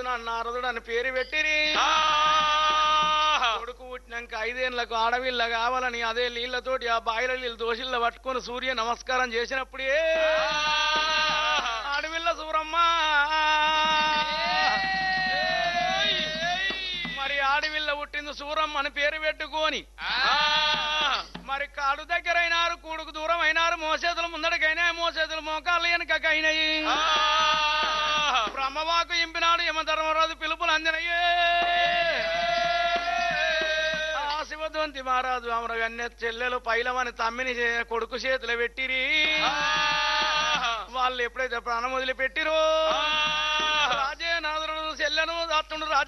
నా నారదుడు అని పేరు పెట్టిరి కొడుకు పుట్టినాక ఐదేళ్లకు ఆడవిల్ల కావాలని అదే నీళ్లతోటి ఆ బాయిల నీళ్ళు దోషిల్ల పట్టుకొని సూర్య నమస్కారం చేసినప్పుడే ఆడవిల్ల సూరమ్మ మరి ఆడవిల్ల పుట్టింది సూరమ్మ అని పేరు పెట్టుకొని మరి కాడు దగ్గర అయినారు కూడుకు దూరం అయినారు మోసేతులు ముందడికైనా మోసేతులు మోకాళ్ళు వెనకైనాయి బ్రహ్మవాకు ఇంపినాడు యమధర్మరాజు పిలుపులు అందినయ్యే ఆ శివధ్వంతి మహారాజు అమరగన్య చెల్లెలు పైలమని తమ్మిని చే- కొడుకు చేతులు పెట్టిరి వాళ్ళు ఎప్పుడైతే ప్రాణం వదిలిపెట్టిరో రాజే నాదుడు చెల్లెను అత్తుండు రాజే